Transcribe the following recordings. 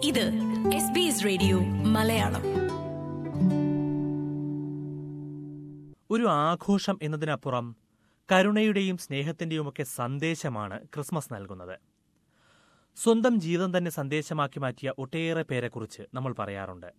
ഇത് S B S radio Malayalam ഒരു ആഘോഷം എന്നതിനപ്പുറം കരുണയുടെയും സ്നേഹത്തിന്റെയുമൊക്കെ സന്ദേശമാണ് ക്രിസ്മസ് നൽകുന്നത് സ്വന്തം ജീവിതം തന്നെ സന്ദേശമാക്കി മാറ്റിയ ഒട്ടേറെ പേരെക്കുറിച്ച് നമ്മൾ പറയാറുണ്ട്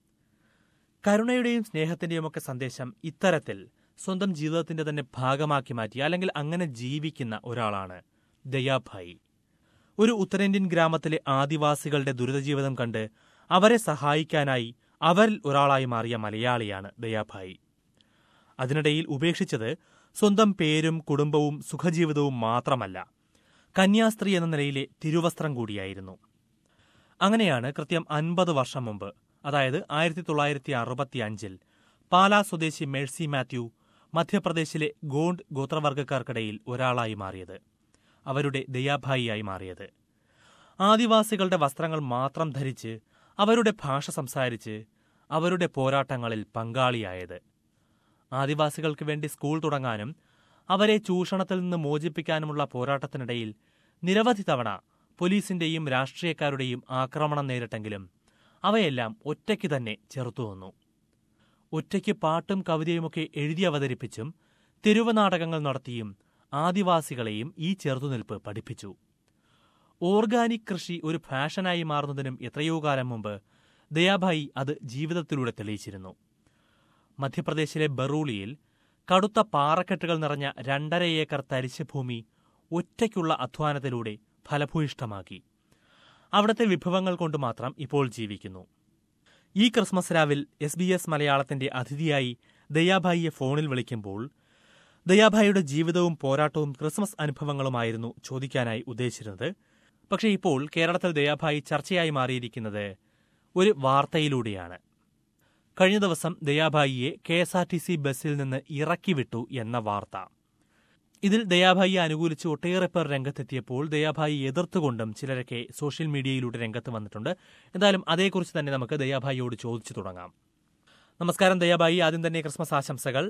കരുണയുടെയും സ്നേഹത്തിന്റെയുമൊക്കെ സന്ദേശം ഇത്തരത്തിൽ സ്വന്തം ജീവിതത്തിന്റെ തന്നെ ഭാഗമാക്കി മാറ്റി അല്ലെങ്കിൽ അങ്ങനെ ജീവിക്കുന്ന ഒരാളാണ് ദയാഭായി ഒരു ഉത്തരേന്ത്യൻ ഗ്രാമത്തിലെ ആദിവാസികളുടെ ദുരിതജീവിതം കണ്ട് അവരെ സഹായിക്കാനായി അവരിൽ ഒരാളായി മാറിയ മലയാളിയാണ് ദയാഭായി അതിനിടയിൽ ഉപേക്ഷിച്ചത് സ്വന്തം പേരും കുടുംബവും സുഖജീവിതവും മാത്രമല്ല കന്യാസ്ത്രീ എന്ന നിലയിലെ തിരുവസ്ത്രം കൂടിയായിരുന്നു അങ്ങനെയാണ് കൃത്യം അൻപത് വർഷം മുമ്പ് അതായത് ആയിരത്തി തൊള്ളായിരത്തി അറുപത്തി അഞ്ചിൽ പാലാ സ്വദേശി മേഴ്സി മാത്യു മധ്യപ്രദേശിലെ ഗോണ്ട് ഗോത്രവർഗക്കാർക്കിടയിൽ ഒരാളായി മാറിയത് അവരുടെ ദയാഭായിയായി മാറിയത് ആദിവാസികളുടെ വസ്ത്രങ്ങൾ മാത്രം ധരിച്ച് അവരുടെ ഭാഷ സംസാരിച്ച് അവരുടെ പോരാട്ടങ്ങളിൽ പങ്കാളിയായത് ആദിവാസികൾക്ക് വേണ്ടി സ്കൂൾ തുടങ്ങാനും അവരെ ചൂഷണത്തിൽ നിന്ന് മോചിപ്പിക്കാനുമുള്ള പോരാട്ടത്തിനിടയിൽ നിരവധി തവണ പോലീസിന്റെയും രാഷ്ട്രീയക്കാരുടെയും ആക്രമണം നേരിട്ടെങ്കിലും അവയെല്ലാം ഒറ്റയ്ക്ക് തന്നെ ചെറുത്തുവന്നു ഒറ്റയ്ക്ക് പാട്ടും കവിതയുമൊക്കെ എഴുതി അവതരിപ്പിച്ചും തെരുവ് നാടകങ്ങൾ നടത്തിയും ആദിവാസികളെയും ഈ ചെറുതുനിൽപ്പ് പഠിപ്പിച്ചു ഓർഗാനിക് കൃഷി ഒരു ഫാഷനായി മാറുന്നതിനും എത്രയോ കാലം മുമ്പ് ദയാഭായി അത് ജീവിതത്തിലൂടെ തെളിയിച്ചിരുന്നു മധ്യപ്രദേശിലെ ബറൂളിയിൽ കടുത്ത പാറക്കെട്ടുകൾ നിറഞ്ഞ രണ്ടര ഏക്കർ തരിശ് ഭൂമി ഒറ്റയ്ക്കുള്ള അധ്വാനത്തിലൂടെ ഫലഭൂയിഷ്ടമാക്കി അവിടുത്തെ വിഭവങ്ങൾ കൊണ്ട് മാത്രം ഇപ്പോൾ ജീവിക്കുന്നു ഈ ക്രിസ്മസ് രാവിൽ എസ് ബി എസ് മലയാളത്തിന്റെ അതിഥിയായി ദയാഭായിയെ ഫോണിൽ വിളിക്കുമ്പോൾ ദയാഭായിയുടെ ജീവിതവും പോരാട്ടവും ക്രിസ്മസ് അനുഭവങ്ങളുമായിരുന്നു ചോദിക്കാനായി ഉദ്ദേശിച്ചിരുന്നത് പക്ഷേ ഇപ്പോൾ കേരളത്തിൽ ദയാഭായി ചർച്ചയായി മാറിയിരിക്കുന്നത് ഒരു വാർത്തയിലൂടെയാണ് കഴിഞ്ഞ ദിവസം ദയാഭായിയെ K S R T C ബസ്സിൽ നിന്ന് ഇറക്കി വിട്ടു എന്ന വാർത്ത ഇതിൽ ദയാഭായിയെ അനുകൂലിച്ച് ഒട്ടേറെ പേർ രംഗത്തെത്തിയപ്പോൾ ദയാഭായി എതിർത്തുകൊണ്ടും ചിലരൊക്കെ സോഷ്യൽ മീഡിയയിലൂടെ രംഗത്ത് വന്നിട്ടുണ്ട് എന്തായാലും അതേക്കുറിച്ച് തന്നെ നമുക്ക് ദയാഭായിയോട് ചോദിച്ചു തുടങ്ങാം നമസ്കാരം ദയാഭായി ആദ്യം തന്നെ ക്രിസ്മസ് ആശംസകൾ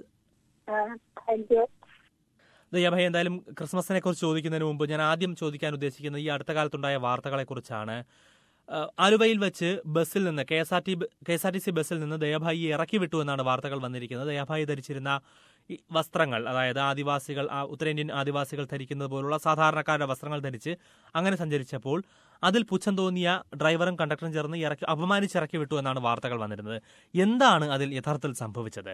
താങ്ക് യു ദയാഭായി എന്തായാലും ക്രിസ്മസിനെ കുറിച്ച് ചോദിക്കുന്നതിന് മുമ്പ് ഞാൻ ആദ്യം ചോദിക്കാൻ ഉദ്ദേശിക്കുന്നത് ഈ അടുത്ത കാലത്തുണ്ടായ വാർത്തകളെ കുറിച്ചാണ് ആലുവയിൽ വെച്ച് ബസ്സിൽ നിന്ന് K S R T K S R T C ബസ്സിൽ നിന്ന് ദയാഭായിയെ ഇറക്കി വിട്ടു എന്നാണ് വാർത്തകൾ വന്നിരിക്കുന്നത് ദയാഭായി ധരിച്ചിരുന്ന ഈ വസ്ത്രങ്ങൾ അതായത് ആദിവാസികൾ ആ ഉത്തരേന്ത്യൻ ആദിവാസികൾ ധരിക്കുന്നത് പോലുള്ള സാധാരണക്കാരുടെ വസ്ത്രങ്ങൾ ധരിച്ച് അങ്ങനെ സഞ്ചരിച്ചപ്പോൾ അതിൽ പുച്ഛം തോന്നിയ ഡ്രൈവറും കണ്ടക്ടറും ചേർന്ന് ഇറക്കി അപമാനിച്ചിറക്കി വിട്ടു എന്നാണ് വാർത്തകൾ വന്നിരുന്നത് എന്താണ് അതിൽ യഥാർത്ഥത്തിൽ സംഭവിച്ചത്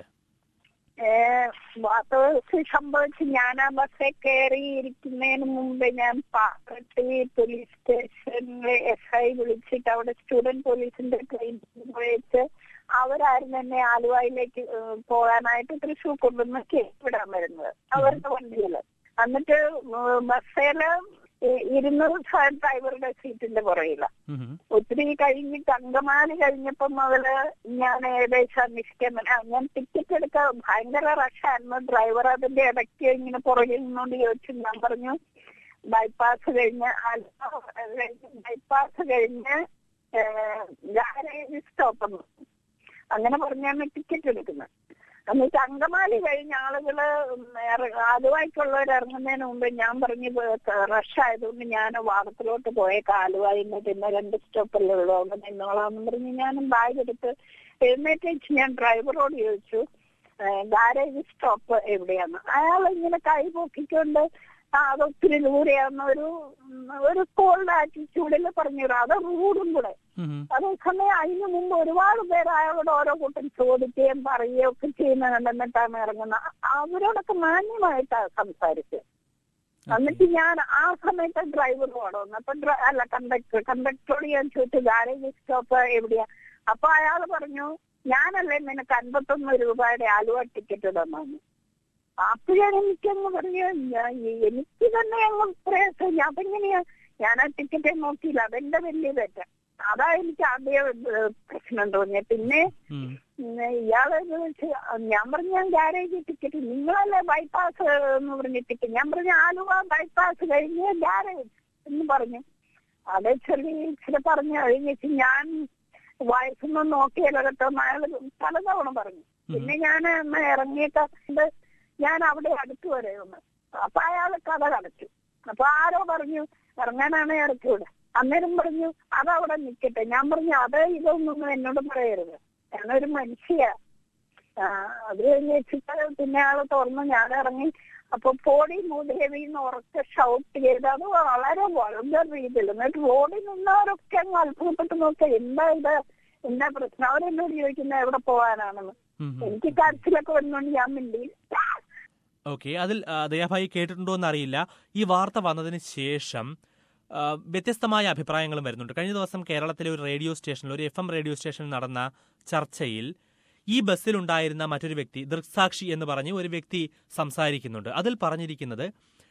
വാസ്തവത്തിൽ സംഭവിച്ച് ഞാൻ ആ ബസ്സിൽ കയറി ഇരിക്കുന്നതിന് മുമ്പ് ഞാൻ പാറട്ടി പോലീസ് സ്റ്റേഷനിലെ എസ് ഐ വിളിച്ചിട്ട് അവിടെ സ്റ്റുഡന്റ് പോലീസിന്റെ ട്രെയിനിങ് പോയിട്ട് അവരായിരുന്നു എന്നെ ആലുവയിലേക്ക് ഏഹ്, പോകാനായിട്ട് തൃശ്ശൂർ കൊണ്ടുവന്ന് വിടാൻ വരുന്നത് അവരുടെ വണ്ടിയില് എന്നിട്ട് ബസ്സില് ഇരുന്നൂറ് ഡ്രൈവറുടെ സീറ്റിന്റെ പുറകില ഉം. ഒത്തിരി കഴിഞ്ഞിട്ട് അങ്കമാലി കഴിഞ്ഞപ്പോ മുതല് ഞാൻ ഏകദേശം അന്വേഷിക്കാൻ പറ്റും. ആ, ഞാൻ ടിക്കറ്റ് എടുക്കാൻ ഭയങ്കര റഷായിരുന്നു ഡ്രൈവർ അതിന്റെ ഇടയ്ക്ക് ഇങ്ങനെ പുറകിൽ നിന്നോണ്ട് ചോദിച്ചു ഞാൻ പറഞ്ഞു ബൈപ്പാസ് കഴിഞ്ഞ് ആലുവ കഴിഞ്ഞ് ബൈപ്പാസ് കഴിഞ്ഞ് ഗാരേജ് സ്റ്റോപ്പ് അങ്ങനെ പറഞ്ഞാണ് ടിക്കറ്റ് എടുക്കുന്നത് എന്നിട്ട് അങ്കമാലി കഴിഞ്ഞ ആളുകള് ഇറ- ആലുവായ്ക്കുള്ളവർ ഇറങ്ങുന്നതിന് മുമ്പ് ഞാൻ പറഞ്ഞു റഷ് ആയതുകൊണ്ട് ഞാൻ വാദത്തിലോട്ട് പോയേക്ക് ആലുവായിന്ന് പിന്നെ രണ്ട് സ്റ്റോപ്പല്ലേ ഉള്ളൂ അവിടെ നിന്നോളാന്ന് പറഞ്ഞ് ഞാൻ ബാഗ് എടുത്ത് എഴുന്നേറ്റ് വെച്ച് ഞാൻ ഡ്രൈവറോട് ചോദിച്ചു ഗാരേജ് സ്റ്റോപ്പ് എവിടെയാണ് അയാൾ ഇങ്ങനെ കൈ പൊക്കിക്കൊണ്ട് ആ അത് ഒത്തിരി ദൂരെയാന്ന് ഒരു ഉം, ഒരു കോൾഡ് ആറ്റിറ്റ്യൂഡിൽ പറഞ്ഞു അത് റൂഡും കൂടെ ഉം. അതേസമയം അതിനു മുമ്പ് ഒരുപാട് പേര് അയാളോട് ഓരോ കൂട്ടം ചോദിക്കുകയും പറയുകയും ഒക്കെ ചെയ്യുന്ന കണ്ടെന്നിട്ടാണ് ഇറങ്ങുന്നത് അവരോടൊക്കെ മാന്യമായിട്ടാണ് സംസാരിച്ചത് എന്നിട്ട് ഞാൻ ആ സമയത്ത് ഡ്രൈവറോട് വന്നു അപ്പൊ ഡ്ര- അല്ല കണ്ടക്ടർ കണ്ടക്ടറോട് ഞാൻ ചോദിച്ചു ഗാരേജ് സ്റ്റോപ്പ് എവിടെയാ അപ്പൊ അയാൾ പറഞ്ഞു ഞാനല്ലേ നിനക്ക് അൻപത്തൊന്ന് രൂപയുടെ ആലുവ ടിക്കറ്റ് തന്നു അപ്പോഴാണ് എനിക്കങ്ങ് പറഞ്ഞു ഞാൻ എനിക്ക് തന്നെ അങ്ങ് പ്രയാസം ഞാൻ അതെങ്ങനെയാ ഞാൻ ആ ടിക്കറ്റ് നോക്കിയില്ല അതെന്റെ വലിയ തെറ്റ അതാ എനിക്ക് ആദ്യം ഏഹ്, പ്രശ്നം തോന്നിയത് പിന്നെ ഉം. ഉം, ഇയാള് ചോദിച്ചു ഞാൻ പറഞ്ഞു ഞാൻ ഗാരേജ് ടിക്കറ്റ് നിങ്ങളല്ലേ ബൈപ്പാസ് എന്ന് പറഞ്ഞ ടിക്കറ്റ് ഞാൻ പറഞ്ഞു ആലുവ ബൈപ്പാസ് കഴിഞ്ഞ് ഗാരേജ് എന്ന് പറഞ്ഞു അതേ ചെറിയ ഇച്ചിരി പറഞ്ഞു കഴിഞ്ഞിട്ട് ഞാൻ വയസ്സൊന്നും നോക്കിയല്ലോ കേട്ടോ എന്ന് അയാൾ പലതവണ പറഞ്ഞു പിന്നെ ഞാൻ ഒന്ന് ഇറങ്ങിയിട്ട് ഞാൻ അവിടെ അടുത്ത് വരെ ഒന്ന് അപ്പൊ അയാൾ കഥ കടച്ചു അപ്പൊ ആരോ പറഞ്ഞു ഇറങ്ങാനാണ് ഇറക്കിവിടെ അന്നേരം പറഞ്ഞു അതവിടെ നിൽക്കട്ടെ ഞാൻ പറഞ്ഞു അത് ഇതൊന്നും എന്നോട് പറയരുത് ഞാനൊരു മനുഷ്യ ആ, അത് കഴിഞ്ഞ് വെച്ചിട്ട് പിന്നെ ആള് തുറന്ന് ഞാൻ ഇറങ്ങി അപ്പൊ പോടി മൂദേവി എന്ന് ഉറക്കെ ഷൗട്ട് ചെയ്ത് അത് വളരെ വളരെ രീതിയിൽ എന്നിട്ട് റോഡിൽ നിന്നവരൊക്കെ അങ്ങ് അത്ഭുതപ്പെട്ട് നോക്കുക എന്താ ഇത് എന്താ പ്രശ്നം അവരെന്നോട് ചോദിക്കുന്നത് എവിടെ പോകാനാണെന്ന് ഉം, ഉം. എനിക്ക് കരച്ചിലൊക്കെ വരുന്നോണ്ട് ഞാൻ മിണ്ടി ഓക്കെ അതിൽ ആ, ദയാഭായി കേട്ടിട്ടുണ്ടോ എന്നറിയില്ല ഈ വാർത്ത വന്നതിന് ശേഷം ആ, വ്യത്യസ്തമായ അഭിപ്രായങ്ങളും വരുന്നുണ്ട് കഴിഞ്ഞ ദിവസം കേരളത്തിലെ ഒരു റേഡിയോ സ്റ്റേഷനിൽ ഒരു എഫ് എം റേഡിയോ സ്റ്റേഷനിൽ നടന്ന ചർച്ചയിൽ ഈ ബസ്സിലുണ്ടായിരുന്ന മറ്റൊരു വ്യക്തി ദൃക്സാക്ഷി എന്ന് പറഞ്ഞ് ഒരു വ്യക്തി സംസാരിക്കുന്നുണ്ട് അതിൽ പറഞ്ഞിരിക്കുന്നത്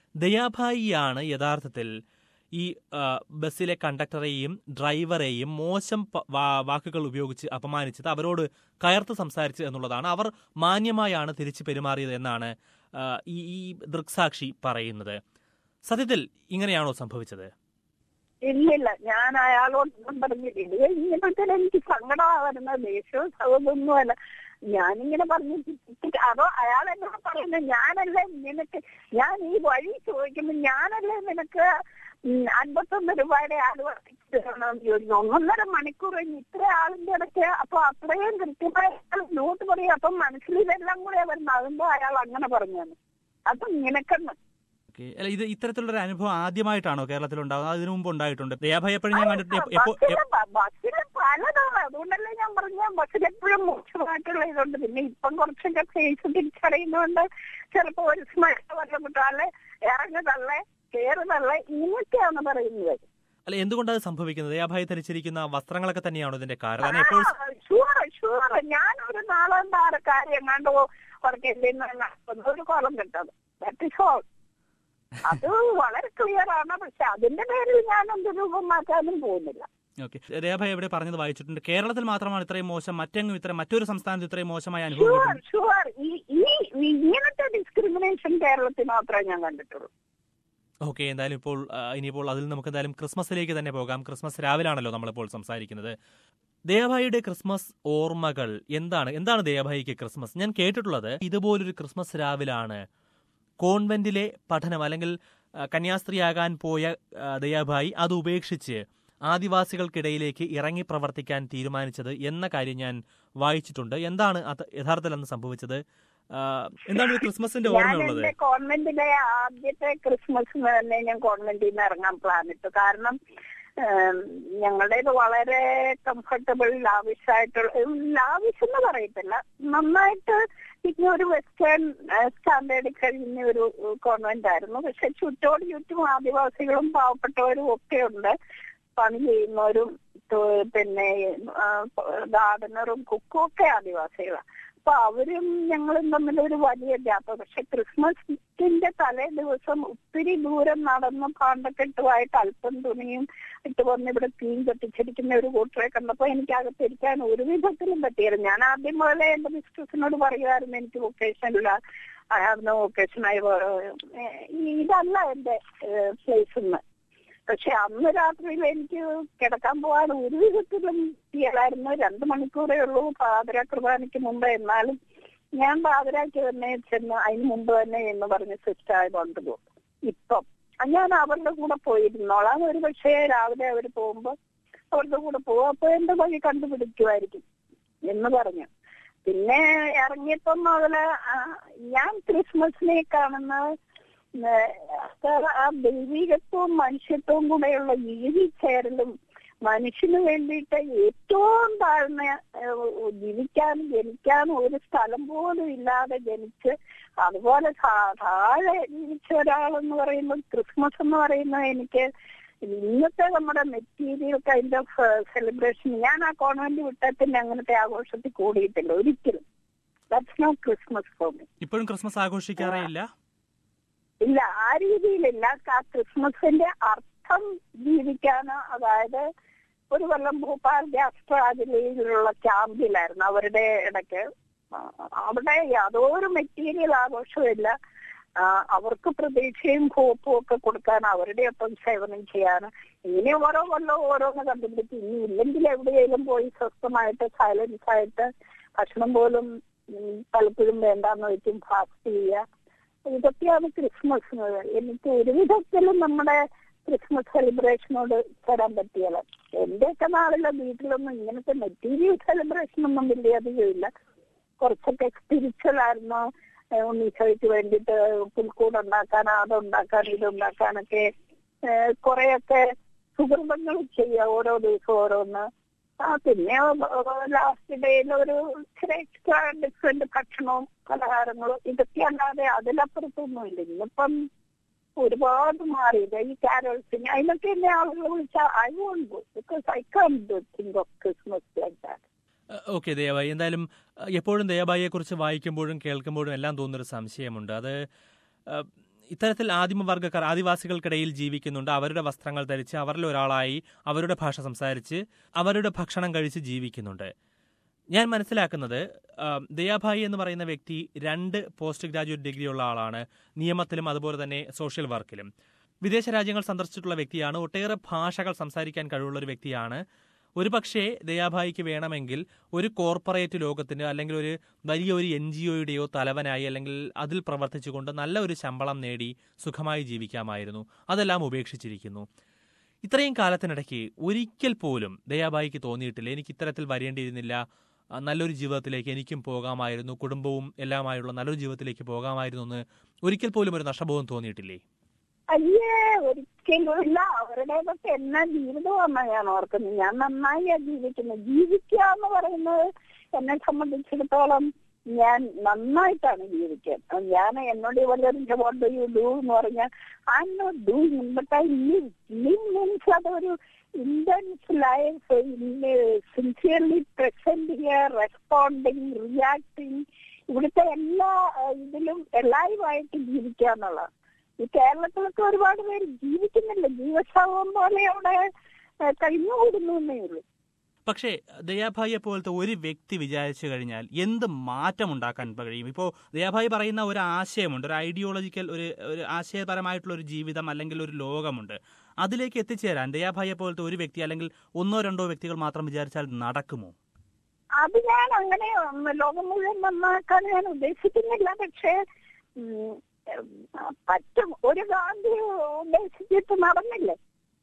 ദയാഭായിയാണ് യഥാർത്ഥത്തിൽ ഈ ആ, ബസ്സിലെ കണ്ടക്ടറെയും ഡ്രൈവറെയും മോശം പ- വാ- വാക്കുകൾ ഉപയോഗിച്ച് അപമാനിച്ചത് അവരോട് കയർത്ത് സംസാരിച്ചത് എന്നുള്ളതാണ് അവർ മാന്യമായാണ് തിരിച്ചു പെരുമാറിയത് എന്നാണ് ആ, ഈ ഈ ദൃക്സാക്ഷി പറയുന്നത് സത്യത്തിൽ ഇങ്ങനെയാണോ സംഭവിച്ചത് ഇല്ലില്ല ഞാൻ അയാളോടൊന്നും പറഞ്ഞില്ല ഇത് കഴിഞ്ഞപ്പോഴത്തേനും എനിക്ക് സങ്കടമാ വരുന്നത് ദേഷ്യവും സൗതൊന്നുമല്ല ഞാനിങ്ങനെ പറഞ്ഞു അതോ അയാൾ എന്നോട് പറയുന്നത് ഞാനല്ലേ നിനക്ക് ഞാൻ ഈ വഴി ചോദിക്കുമ്പോ ഞാനല്ലേ നിനക്ക് ഉം അൻപത്തൊന്ന് രൂപയുടെ ആലുവ ടിക്കറ്റ് തരണമെന്ന് ചോദിക്കുന്നു ഒന്നൊന്നര മണിക്കൂർ കഴിഞ്ഞ് ഇത്ര ആളിന്റെ ഇടയ്ക്ക് അപ്പൊ അത്രയും കൃത്യമായി അയാൾ നോട്ട് പറയും അപ്പം മനസ്സിൽ ഇതെല്ലാം കൂടെ വരുന്നത് അതുമ്പോ അയാൾ അങ്ങനെ പറഞ്ഞു അത് നിനക്കെന്ന് ഓക്കെ അല്ല ഇത് ഇത്തരത്തിലുള്ള ഒരു അനുഭവം ആദ്യമായിട്ടാണോ കേരളത്തിൽ ഉണ്ടാകുന്നത് അതിനു മുമ്പ് ഉണ്ടായിട്ടുണ്ട് ദയാഭായി എപ്പോഴും ഞാൻ കണ്ടിട്ട് എപ്പോ- എപ്പോ ബസ്സില് ബ- ബസ്സില് പലതാണ് അതുകൊണ്ടല്ലേ ഞാൻ പറഞ്ഞ ബസ്സിൽ എപ്പോഴും മോശമായിട്ടുള്ള ഇതുണ്ട് പിന്നെ ഇപ്പം കുറച്ചൊക്കെ ഫേസ് തിരിച്ചറിയുന്നതുകൊണ്ട് ചിലപ്പോ ഒരു സ്മൈൽ വല്ല കിട്ടാല്ലേ ഇറങ്ങുതള്ളേ കയറുതള്ളേ ഇങ്ങനെയൊക്കെയാണ് പറയുന്നത് അല്ല എന്തുകൊണ്ടത് സംഭവിക്കുന്നത് ദയാഭായി ധരിച്ചിരിക്കുന്ന വസ്ത്രങ്ങളൊക്കെ തന്നെയാണോ ഇതിന്റെ കാരണം കാരണം എപ്പോഴും ഷുവർ ഷുവർ ഞാനൊരു നാളെന്താരക്കാരി എങ്ങാണ്ട് വർക്കെല്ലാം ഒരു കോലം കിട്ടത് ദാറ്റ് ഇസ് ഓൾ അത് വളരെ ക്ലിയർ ആണ് പക്ഷെ അതിന്റെ പേരിൽ ഞാൻ എന്ത് രൂപം മാറ്റാനും പോകുന്നില്ല ഓക്കെ രേഖാഭായി എവിടെ പറഞ്ഞത് വായിച്ചിട്ടുണ്ട് കേരളത്തിൽ മാത്രമാണ് ഇത്രയും മോശം മറ്റെങ്ങും ഇത്ര മറ്റൊരു സംസ്ഥാനത്ത് ഇത്രയും മോശമായ അനുഭവം ഷുവർ കിട്ടും ഷുവർ ഈ ഈ ഇങ്ങനത്തെ ഡിസ്ക്രിമിനേഷൻ കേരളത്തിൽ മാത്രമേ ഞാൻ കണ്ടിട്ടുള്ളൂ ഓക്കെ എന്തായാലും ഇപ്പോൾ ആ, ഇനിയിപ്പോൾ അതിൽ നമുക്ക് എന്തായാലും ക്രിസ്മസിലേക്ക് തന്നെ പോകാം ക്രിസ്മസ് രാവിലാണല്ലോ നമ്മളിപ്പോൾ സംസാരിക്കുന്നത് ദേവായിയുടെ ക്രിസ്മസ് ഓർമ്മകൾ എന്താണ് എന്താണ് ദേവായിക്ക് ക്രിസ്മസ് ഞാൻ കേട്ടിട്ടുള്ളത് ഇതുപോലൊരു ക്രിസ്മസ് രാവിലാണ് കോൺവെന്റിലെ പഠനം അല്ലെങ്കിൽ ആ, കന്യാസ്ത്രീയാകാൻ പോയ ആ, ദയാഭായി അത് ഉപേക്ഷിച്ച് ആദിവാസികൾക്കിടയിലേക്ക് ഇറങ്ങി പ്രവർത്തിക്കാൻ തീരുമാനിച്ചത് എന്ന കാര്യം ഞാൻ വായിച്ചിട്ടുണ്ട് എന്താണ് അത് യഥാർത്ഥത്തിൽ അന്ന് സംഭവിച്ചത് ആ, എന്താണ് ഒരു ക്രിസ്മസിന്റെ ഞാൻ ഓർമ്മയുള്ളത് എന്റെ കോൺവെന്റിലെ ആദ്യത്തെ ക്രിസ്മസിന് തന്നെ ഞാൻ കോൺവെന്റിൽ നിന്ന് ഇറങ്ങാൻ പ്ലാൻ ഇട്ടു കാരണം ഏം, ഞങ്ങളുടേത് വളരെ കംഫർട്ടബിൾ ലാവിഷായിട്ടുള്ള ലാവിഷ് എന്ന് പറയത്തില്ല നന്നായിട്ട് പിന്നെ ഒരു വെസ്റ്റേൺ സ്റ്റാൻഡേർഡിൽ കഴിയുന്ന ഒരു കോൺവെന്റ് ആയിരുന്നു പക്ഷെ ചുറ്റോട് ചുറ്റും ആദിവാസികളും പാവപ്പെട്ടവരും ഒക്കെ ഉണ്ട് പണി ചെയ്യുന്നവരും തൊ- പിന്നെ ഗാർഡനറും കുക്കും ഒക്കെ ആദിവാസികളാണ് അപ്പൊ അവരും ഞങ്ങളും തമ്മിൽ ഒരു വലിയ ഗ്യാപ്പ് പക്ഷെ ക്രിസ്മസിന്റെ തലേ ദിവസം ഒത്തിരി ദൂരം നടന്ന് പാണ്ടക്കെട്ടുമായിട്ട് അല്പം തുണിയും ഇട്ട് വന്ന് ഇവിടെ തീൻ കത്തിച്ചിരിക്കുന്ന ഒരു കൂട്ടരെ കണ്ടപ്പോ എനിക്ക് അകത്തിരിക്കാൻ ഒരു വിധത്തിലും പറ്റിയത് ഞാൻ ആദ്യം മുതലേ എന്റെ മിസ്ട്രസിനോട് പറയുമായിരുന്നു എനിക്ക് വൊക്കേഷനില്ല I have no vocation I ഇതല്ല എന്റെ പ്ലേസ് എന്ന് പക്ഷെ അന്ന് രാത്രിയിൽ എനിക്ക് കിടക്കാൻ പോകാൻ ഒരു വിധത്തിലും ചെയ്യലായിരുന്നു രണ്ട് മണിക്കൂറേ ഉള്ളൂ പാതിര കുർബാനയ്ക്ക് മുമ്പ് എന്നാലും ഞാൻ പാതിരാക്ക് തന്നെ ചെന്ന് അതിന് മുമ്പ് തന്നെ എന്ന് പറഞ്ഞ് സിസ്റ്റായി കൊണ്ടുപോകും ഇപ്പം ഞാൻ അവരുടെ കൂടെ പോയിരുന്നോളാം ഒരു പക്ഷേ രാവിലെ അവർ പോകുമ്പോ അവരുടെ കൂടെ പോകും അപ്പൊ എന്റെ വഴി കണ്ടുപിടിക്കുമായിരിക്കും എന്ന് പറഞ്ഞു പിന്നെ ഇറങ്ങിയപ്പം മുതല് ആ, ഞാൻ ക്രിസ്മസിനെ കാണുന്ന ആ ദൈവികത്വവും മനുഷ്യത്വവും കൂടെയുള്ള ജീവിച്ചേരലും മനുഷ്യന് വേണ്ടിയിട്ട് ഏറ്റവും താഴ്ന്ന ഏഹ്, ജീവിക്കാനും ജനിക്കാനും ഒരു സ്ഥലം പോലും ഇല്ലാതെ ജനിച്ച് അതുപോലെ താ- താഴെ ജീവിച്ച ഒരാളെന്ന് പറയുമ്പോൾ ക്രിസ്മസ് എന്ന് പറയുന്നത് എനിക്ക് ഇന്നത്തെ നമ്മുടെ മെറ്റീരിയൽ കൈൻഡ് ഓഫ് സെലിബ്രേഷൻ ഞാൻ ആ കോൺവെന്റ് വിട്ടാൽ പിന്നെ അങ്ങനത്തെ ആഘോഷത്തിൽ കൂടിയിട്ടില്ല ഒരിക്കലും that's no Christmas for me ഇപ്പോഴും ക്രിസ്മസ് ആഘോഷിക്കാറേ ഇല്ല ഇല്ല ആ രീതിയിലില്ല ആ ക്രിസ്മസിന്റെ അർത്ഥം ജീവിക്കാന് അതായത് ഒരു കൊല്ലം ഭൂപാൽ രാഷ്ട്രാതിലുള്ള ക്യാമ്പിലായിരുന്നു അവരുടെ ഇടയ്ക്ക് ആ, അവിടെ യാതൊരു മെറ്റീരിയൽ ആഘോഷമില്ല ആ, അവർക്ക് പ്രതീക്ഷയും ഹോപ്പും ഒക്കെ കൊടുക്കാൻ അവരുടെ ഒപ്പം സേവനം ചെയ്യാൻ ഇങ്ങനെ ഓരോ കൊല്ലം ഓരോന്ന് കണ്ടുപിടിച്ച് ഇനി ഇല്ലെങ്കിൽ എവിടെയെങ്കിലും പോയി സ്വസ്ഥമായിട്ട് സൈലൻസ് ആയിട്ട് ഭക്ഷണം പോലും ഉം, പലപ്പോഴും വേണ്ടാന്ന് വെച്ചും ഫാസ്റ്റ് ചെയ്യുക ഇതൊക്കെയാണ് ക്രിസ്മസ് എനിക്ക് ഒരു വിധത്തിലും നമ്മുടെ ക്രിസ്മസ് സെലിബ്രേഷനോട് തരാൻ പറ്റിയത് എന്റെയൊക്കെ നാളിലെ വീട്ടിലൊന്നും ഇങ്ങനത്തെ മെറ്റീരിയൽ സെലിബ്രേഷൻ ഒന്നും വലിയ അധികമില്ല കുറച്ചൊക്കെ സ്പിരിച്വൽ ആയിരുന്നു ഏഹ് ഉണ്ണീശോയ്ക്ക് വേണ്ടിയിട്ട് പുൽക്കൂട് ഉണ്ടാക്കാൻ അതുണ്ടാക്കാൻ ഇതുണ്ടാക്കാനൊക്കെ ഏഹ് കുറെയൊക്കെ സുഹൃതങ്ങൾ ചെയ്യുക ഓരോ ദിവസവും ഓരോന്ന് ആ പിന്നെ ലാസ്റ്റ് ഡേയിൽ ഒരു ഇച്ചിരി എക്സ്ട്രാ ഡിഫറെന്റ് ഭക്ഷണവും പലഹാരങ്ങളും ഇതൊക്കെ അല്ലാതെ അതിലപ്പുറത്തൊന്നും ഇല്ല ഇന്നിപ്പം ഒരുപാട് മാറിയത് ഈ കാരോൾസിന് അതിനൊക്കെ എന്നെ ആളുകൾ വിളിച്ചാൽ I won't go because I can think of Christmas like that okay Dayabai എന്തായാലും അഹ് എപ്പോഴും ദയാബായിയെ കുറിച്ച് വായിക്കുമ്പോഴും കേൾക്കുമ്പോഴും എല്ലാം തോന്നുന്നൊരു സംശയമുണ്ട് അത് അഹ് ഇത്തരത്തിൽ ആദിമവർഗ്ഗക്കാർ ആദിവാസികൾക്കിടയിൽ ജീവിക്കുന്നുണ്ട് അവരുടെ വസ്ത്രങ്ങൾ ധരിച്ച് അവരിൽ ഒരാളായി അവരുടെ ഭാഷ സംസാരിച്ച് അവരുടെ ഭക്ഷണം കഴിച്ച് ജീവിക്കുന്നുണ്ട് ഞാൻ മനസ്സിലാക്കുന്നത് ആം, ദയാഭായി എന്ന് പറയുന്ന വ്യക്തി രണ്ട് പോസ്റ്റ് ഗ്രാജുവേറ്റ് ഡിഗ്രി ഉള്ള ആളാണ് നിയമത്തിലും അതുപോലെ തന്നെ സോഷ്യൽ വർക്കിലും വിദേശ രാജ്യങ്ങൾ സന്ദർശിച്ചിട്ടുള്ള വ്യക്തിയാണ് ഒട്ടേറെ ഭാഷകൾ സംസാരിക്കാൻ കഴിവുള്ള ഒരു വ്യക്തിയാണ് ഒരുപക്ഷേ ദയാഭായിക്ക് വേണമെങ്കിൽ ഒരു കോർപ്പറേറ്റ് ലോകത്തിന് അല്ലെങ്കിൽ ഒരു വലിയ ഒരു എൻ ജി ഒയുടെയോ തലവനായി അല്ലെങ്കിൽ അതിൽ പ്രവർത്തിച്ചുകൊണ്ട് നല്ല ഒരു ശമ്പളം നേടി സുഖമായി ജീവിക്കാമായിരുന്നു അതെല്ലാം ഉപേക്ഷിച്ചിരിക്കുന്നു ഇത്രയും കാലത്തിനിടയ്ക്ക് ഒരിക്കൽ പോലും ദയാബായിക്ക് തോന്നിയിട്ടില്ല എനിക്ക് ഇത്തരത്തിൽ വരേണ്ടിയിരുന്നില്ല ആ, നല്ലൊരു ജീവിതത്തിലേക്ക് എനിക്കും പോകാമായിരുന്നു കുടുംബവും എല്ലാമായുള്ള നല്ലൊരു ജീവിതത്തിലേക്ക് പോകാമായിരുന്നു എന്ന് ഒരിക്കൽ പോലും ഒരു നഷ്ടബോധം തോന്നിയിട്ടില്ലേ അയ്യേ ഒരിക്കലും ഇല്ല അവരുടേതൊക്കെ എന്നാ ജീവിതമാണെന്നാ ഞാൻ ഓർക്കുന്നത് ഞാൻ നന്നായിയാ ജീവിക്കുന്നത് ജീവിക്കുക എന്ന് പറയുന്നത് എന്നെ സംബന്ധിച്ചിടത്തോളം ഞാൻ നന്നായിട്ടാണ് ജീവിക്കുന്നത് ഞാൻ എന്നോട് വല്ലതും വാട്ട് ഡു യു ഡു എന്ന് പറഞ്ഞാൽ I'm not doing but I live live means അതൊരു intense life sincerely presenting responding reacting ഇവിടുത്തെ എല്ലാ ഏഹ്, ഇതിലും എല്ലാവരുമായിട്ട് ജീവിക്കുക എന്നുള്ളത് ഈ കേരളത്തിലൊക്കെ ഒരുപാട് പേര് ജീവിക്കുന്നില്ല ജീവശവം പോലെ അവിടെ ഏഹ്, കഴിഞ്ഞുകൂടുന്നു എന്നേ ഉള്ളൂ പക്ഷേ ദയാഭായിയെ പോലത്തെ ഒരു വ്യക്തി വിചാരിച്ചു കഴിഞ്ഞാൽ എന്ത് മാറ്റം ഉണ്ടാക്കാൻ കഴിയും ഇപ്പോൾ ദയാഭായി പറയുന്ന ഒരു ആശയമുണ്ട് ഒരു ഐഡിയോളജിക്കൽ ഒരു ഒരു ആശയപരമായിട്ടുള്ള ഒരു ജീവിതം അല്ലെങ്കിൽ ഒരു ലോകമുണ്ട് അതിലേക്ക് എത്തിച്ചേരാൻ ദയാഭായിയെ പോലത്തെ ഒരു വ്യക്തി അല്ലെങ്കിൽ ഒന്നോ രണ്ടോ വ്യക്തികൾ മാത്രം വിചാരിച്ചാൽ നടക്കുമോ അത് ഞാൻ അങ്ങനെ ഉം, ലോകം മുഴുവൻ നന്നാക്കാൻ ഞാൻ ഉദ്ദേശിക്കുന്നില്ല പക്ഷേ ഉം, ഉം, പറ്റും ഒരു ഗാന്ധി ഉദ്ദേശിച്ചിട്ട് നടന്നില്ലേ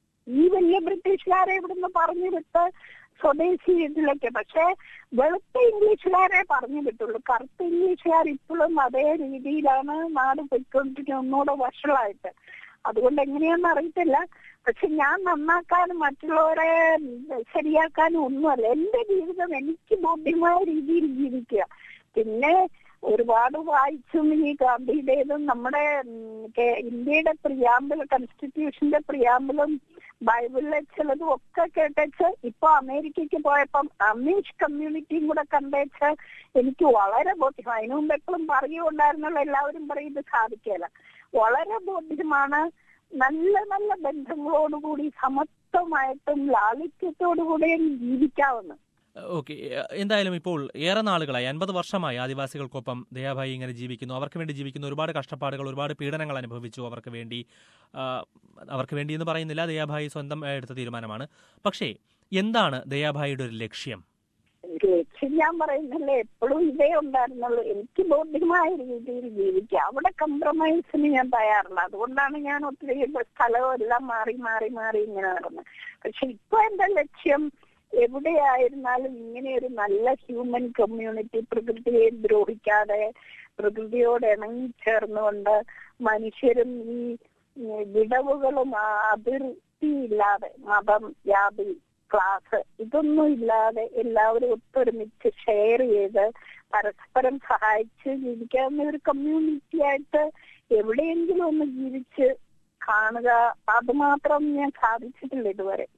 ഈ വലിയ ബ്രിട്ടീഷുകാരെ ഇവിടുന്ന് പറഞ്ഞു വിട്ട് സ്വദേശി ഇതിലൊക്കെ പക്ഷെ വെളുത്ത ഇംഗ്ലീഷുകാരെ പറഞ്ഞു വിട്ടുള്ളൂ കറുത്ത ഇംഗ്ലീഷുകാർ ഇപ്പോഴും അതേ രീതിയിലാണ് നാട് പോയിക്കൊണ്ടിരിക്കുന്നത് ഒന്നുകൂടെ വഷളായിട്ട് അതുകൊണ്ട് എങ്ങനെയാണെന്ന് അറിയത്തില്ല പക്ഷെ ഞാൻ നന്നാക്കാനും മറ്റുള്ളവരെ ശരിയാക്കാനും ഒന്നുമല്ല എന്റെ ജീവിതം എനിക്ക് ബോധ്യമായ രീതിയിൽ ജീവിക്കുക പിന്നെ ഒരുപാട് വായിച്ചും ഈ ഗാന്ധിയുടേതും നമ്മുടെ ഉം, കേ- ഇന്ത്യയുടെ പ്രിയാമ്പിൾ കോൺസ്റ്റിറ്റ്യൂഷന്റെ പ്രിയാമ്പിളും ബൈബിളിലെ ചിലതും ഒക്കെ കേട്ടേച്ച് ഇപ്പൊ അമേരിക്കയ്ക്ക് പോയപ്പം അമീഷ് കമ്മ്യൂണിറ്റിയും കൂടെ കണ്ടേച്ച് എനിക്ക് വളരെ ബോധ്യം അതിനു മുമ്പ് എപ്പോഴും പറയുണ്ടായിരുന്നുള്ള എല്ലാവരും പറയും ഇത് സാധിക്കില്ല വളരെ ബോധ്യമാണ് നല്ല നല്ല ബന്ധങ്ങളോടുകൂടി സമത്വമായിട്ടും ലാളിത്യത്തോടുകൂടിയും ജീവിക്കാവുന്ന ഓക്കെ എന്തായാലും ഇപ്പോൾ ഏറെ നാളുകളായി അൻപത് വർഷമായി ആദിവാസികൾക്കൊപ്പം ദയാഭായി ഇങ്ങനെ ജീവിക്കുന്നു അവർക്ക് വേണ്ടി ജീവിക്കുന്ന ഒരുപാട് കഷ്ടപ്പാടുകൾ ഒരുപാട് പീഡനങ്ങൾ അനുഭവിച്ചു അവർക്ക് വേണ്ടി ആ, അവർക്ക് വേണ്ടി എന്ന് പറയുന്നില്ല ദയാഭായി സ്വന്തം ആ, എടുത്ത തീരുമാനമാണ് പക്ഷേ എന്താണ് ദയാഭായിയുടെ ഒരു ലക്ഷ്യം ലക്ഷ്യം ഞാൻ പറയുന്നില്ല എപ്പോഴും ഇതേ ഉണ്ടായിരുന്നുള്ളൂ എനിക്ക് ബോധ്യമായ രീതിയിൽ ജീവിക്കുക അവിടെ കംപ്രമൈസിന് ഞാൻ തയ്യാറില്ല അതുകൊണ്ടാണ് ഞാൻ ഒത്തിരി സ്ഥലവും എല്ലാം മാറി മാറി മാറി ഇങ്ങനെ നടന്നത് പക്ഷെ ഇപ്പൊ എന്റെ ലക്ഷ്യം എവിടെയായിരുന്നാലും ഇങ്ങനെ ഒരു നല്ല ഹ്യൂമൻ കമ്മ്യൂണിറ്റി പ്രകൃതിയെ ദ്രോഹിക്കാതെ പ്രകൃതിയോട് ഇണങ്ങിച്ചേർന്നുകൊണ്ട് മനുഷ്യരും ഈ ഉം, വിടവുകളും ആ അതിർത്തിയില്ലാതെ മതം ജാതി ക്ലാസ് ഇതൊന്നും ഇല്ലാതെ എല്ലാവരും ഒത്തൊരുമിച്ച് ഷെയർ ചെയ്ത് പരസ്പരം സഹായിച്ച് ജീവിക്കാവുന്ന ഒരു കമ്മ്യൂണിറ്റി ആയിട്ട് എവിടെയെങ്കിലും ഒന്ന് ജീവിച്ച് കാണുക അത് മാത്രം ഞാൻ സാധിച്ചിട്ടില്ല ഇതുവരെ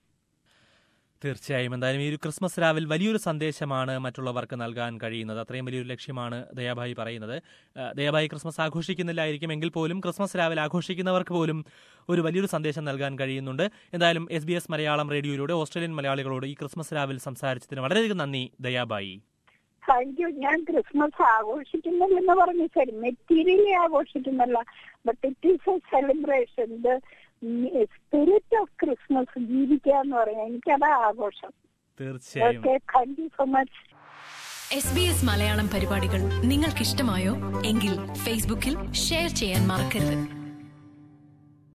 തീർച്ചയായും എന്തായാലും ഈ ഒരു ക്രിസ്മസ് രാവിൽ വലിയൊരു സന്ദേശമാണ് മറ്റുള്ളവർക്ക് നൽകാൻ കഴിയുന്നത് അത്രയും വലിയൊരു ലക്ഷ്യമാണ് ദയാഭായി പറയുന്നത് ആ, ദയാഭായി ക്രിസ്മസ് ആഘോഷിക്കുന്നില്ലായിരിക്കും എങ്കിൽ പോലും ക്രിസ്മസ് രാവിൽ ആഘോഷിക്കുന്നവർക്ക് പോലും ഒരു വലിയൊരു സന്ദേശം നൽകാൻ കഴിയുന്നുണ്ട് എന്തായാലും എസ് ബി എസ് മലയാളം റേഡിയോയിലൂടെ ഓസ്ട്രേലിയൻ മലയാളികളോട് ഈ ക്രിസ്മസ് രാവിൽ സംസാരിച്ചതിന് വളരെയധികം നന്ദി ദയാബായി താങ്ക് യു ഞാൻ ക്രിസ്മസ് ആഘോഷിക്കുന്നില്ലെന്ന് പറഞ്ഞു ശരി മെറ്റീരിയലി ആഘോഷിക്കുന്നില്ല but it is a celebration the spirit of Christmas ജീവിക്കുക എന്ന് പറയാം എനിക്കതാ ആഘോഷം തീർച്ചയായും okay thank you so much S B S Malayalam പരിപാടികൾ നിങ്ങൾക്കിഷ്ടമായോ എങ്കിൽ ഫേസ്ബുക്കിൽ ഷെയർ ചെയ്യാൻ മറക്കരുത്